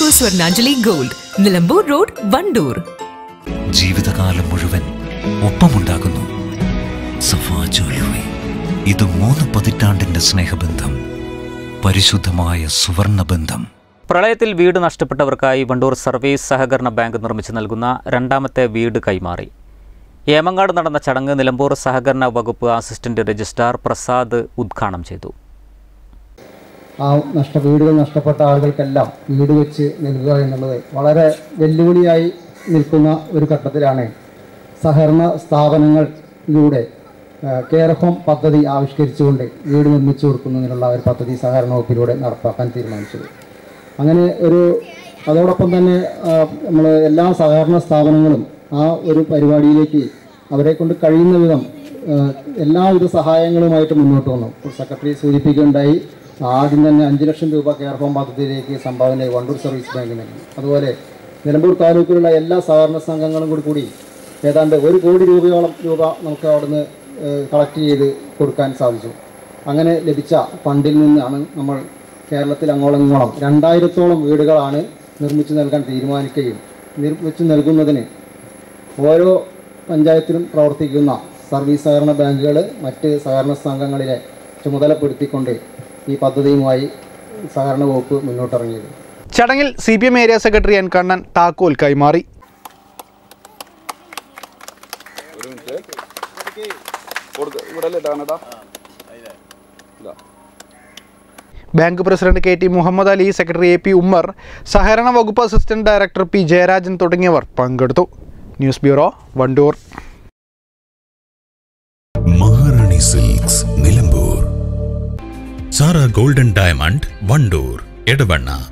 Josco Swarnanjali gold Nilambur road Wandoor ജീവിതകാലം മുഴുവൻ ഒപ്പമുണ്ടാകുന്നു Safa jewellery ഇത് മൂന്ന് പതിറ്റാണ്ടിന്റെ സ്നേഹബന്ധം പരിശുദ്ധമായ സുവർണ ബന്ധം പ്രളയത്തിൽ വീട് നഷ്ടപ്പെട്ടവർക്കായി വണ്ടൂർ സർവീസ് സഹകരണ ബാങ്ക് നിർമ്മിച്ചു നൽകുന്ന രണ്ടാമത്തെ വീട് കൈമാറി ഏമങ്ങാട് നടന്ന ചടങ്ങ് നിലമ്പൂർ സഹകരണ വകുപ്പ് അസിസ്റ്റന്റ് രജിസ്ട്രാർ പ്രസാദ് ഉദ്ഘാടനം ചെയ്തു ആ നഷ്ട വീടുകൾ നഷ്ടപ്പെട്ട ആളുകൾക്കെല്ലാം വീട് വെച്ച് നൽകുക എന്നുള്ളത് വളരെ വെല്ലുവിളിയായി നിൽക്കുന്ന ഒരു ഘട്ടത്തിലാണ് സഹകരണ സ്ഥാപനങ്ങളിലൂടെ കെയർ ഹോം പദ്ധതി ആവിഷ്കരിച്ചുകൊണ്ട് വീട് നിർമ്മിച്ചു കൊടുക്കുന്നതിനുള്ള ഒരു പദ്ധതി സഹകരണ വകുപ്പിലൂടെ നടപ്പാക്കാൻ തീരുമാനിച്ചത് അങ്ങനെ ഒരു അതോടൊപ്പം തന്നെ നമ്മൾ എല്ലാ സഹകരണ സ്ഥാപനങ്ങളും ആ ഒരു പരിപാടിയിലേക്ക് അവരെ കൊണ്ട് കഴിയുന്ന വിധം ആ, എല്ലാവിധ സഹായങ്ങളുമായിട്ട് മുന്നോട്ട് വന്നു ഇപ്പോൾ സെക്രട്ടറി സൂചിപ്പിക്കുകയുണ്ടായി ആദ്യം തന്നെ അഞ്ച് ലക്ഷം രൂപ കെയർ ഹോം പദ്ധതിയിലേക്ക് സംഭാവന വണ്ടൂർ സർവീസ് ബാങ്ക് നൽകി അതുപോലെ നിലമ്പൂർ താലൂക്കിലുള്ള എല്ലാ സഹകരണ സംഘങ്ങളും കൂടി കൂടി ഏതാണ്ട് ഒരു കോടി രൂപയോളം രൂപ നമുക്ക് അവിടുന്ന് കളക്ട് ചെയ്ത് കൊടുക്കാൻ സാധിച്ചു അങ്ങനെ ലഭിച്ച ഫണ്ടിൽ നിന്നാണ് നമ്മൾ കേരളത്തിൽ അങ്ങോളം ഇങ്ങോളം രണ്ടായിരത്തോളം വീടുകളാണ് നിർമ്മിച്ചു നൽകാൻ തീരുമാനിക്കുകയും നിർമ്മിച്ചു നൽകുന്നതിന് ഓരോ പഞ്ചായത്തിലും പ്രവർത്തിക്കുന്ന സർവീസ് സഹകരണ ബാങ്കുകൾ മറ്റ് സഹകരണ സംഘങ്ങളിലെ ചുമതലപ്പെടുത്തിക്കൊണ്ട് ഈ പദ്ധതിയുമായി സഹകരണ വകുപ്പ് മുന്നോട്ടിറങ്ങിയത് ചടങ്ങിൽ C P M area secretary N Kannan താക്കോൽ കൈമാറി bank president K T Muhammad Ali secretary A P Ummer സഹകരണ വകുപ്പ് അസിസ്റ്റന്റ് ഡയറക്ടർ പി ജയരാജൻ തുടങ്ങിയവർ പങ്കെടുത്തു news bureau Wandoor Maharani silks Nilambur Sara golden diamond Wandoor Edavanna